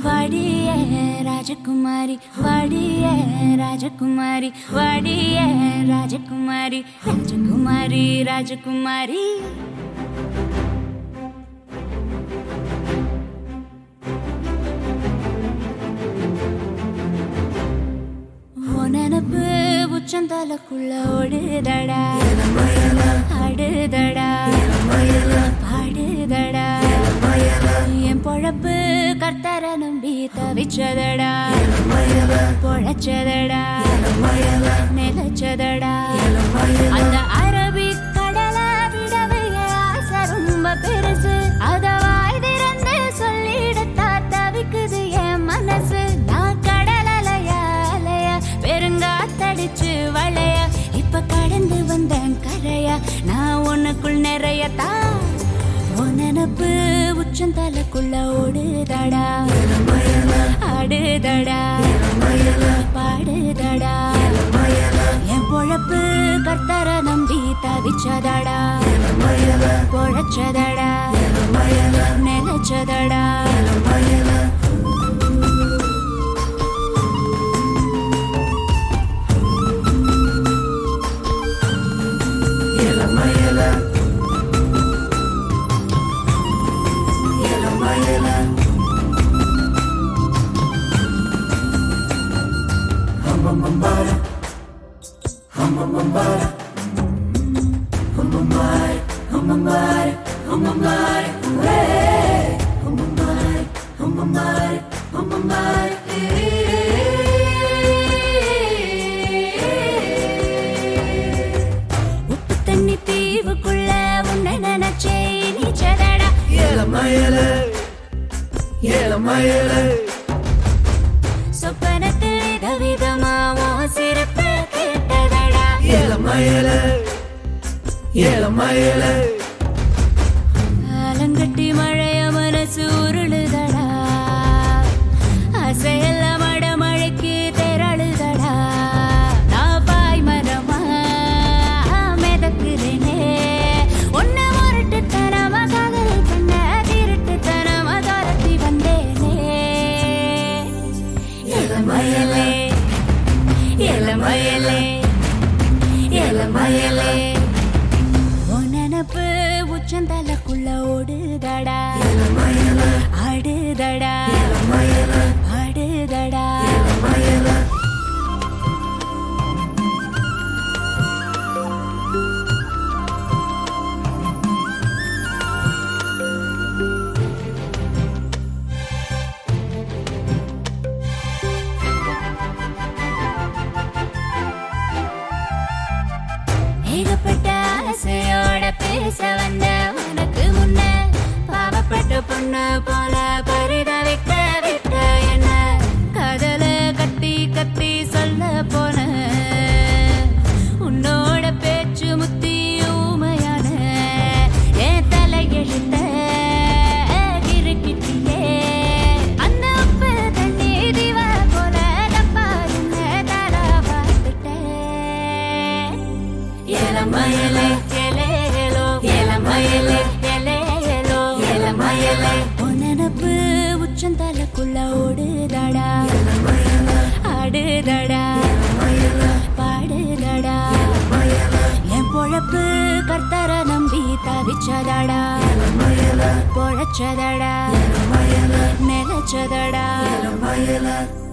வாடிய ராஜகுமாரி வாடிய ராஜகுமாரி வாடிய ராஜகுமாரி ராஜகுமாரி ராஜகுமாரி உன் நினப்பு உச்சந்தலக்குள்ள ஓடுதடா ஆடுதடா பாடுதடா என் பொழப்பு கர்த்தர நம்பி தவிச்சதடா பொழைச்சதடா நிலைச்சதடா அந்த அரபிக் கடல விடவே ஆசை ரொம்ப பெருசு அத வாய் திறந்து சொல்லிடத்தா தவிக்குது என் மனசு நான் கடலலைய அலைய பெருங்காத்தடிச்சு வளைய இப்ப கடந்து வந்தேன் கரைய நான் உனக்குள் நிறைய தா உன் நினப்பு உச்சந்தலைக்குள்ள ஓடுதடா ஆடுதடா பாடுதடா என் பொழப்பு கர்த்தர நம்பி தவிச்சதடா பொழைச்சதடா நிலைச்சதடா உப்பு தண்ணி தீவுக்குள்ள உன்னை நினைச்சே நீச்சதடா சொப்பனத்தில் விதவிதமா சிறப்பு கேட்டதடா ஆலங்கட்டி மழைய மனசு உருளுதடா அசையல்ல மட மழைக்கு திரளுதடா நான் பாய் மரமா மிதக்குறேனே உன்ன முரட்டு தரமா காதல் பண்ண திருட்டு தரமா துரத்தி வந்தேனே இளமயலே இளமயலே இளமயலே உன் நினப்பு உச்சந்தலைக்குள்ள ஓடுதடா ஆடுதடா ஆடுதடா ஏகப்பட்ட ஆசையோட பேச வந்த உனக்கு முன்ன பாவப்பட்ட பொண்ணு போல பரிதவிக்க விட்ட என்ன கதல கத்தி கத்தி சொல்ல போன உன்னோட பேச்சு முத்தி ஊமையான என் தலையெழுத்த கிறுக்கிட்டியே அந்த உப்பு தண்ணி திவ போல தப்பா என்ன தர பார்த்துட்டேன் இளமயலே எலேலோ இளமயலே எலேலோ இளமயலே உன் நினப்பு உச்சந்தலைக்குள்ள ஓடுதடா ஆடுதடா பாடுதடா என் பொழப்பு கர்த்தர நம்பி தவிச்சதடா பொழைச்சதடா நிலைச்சதடா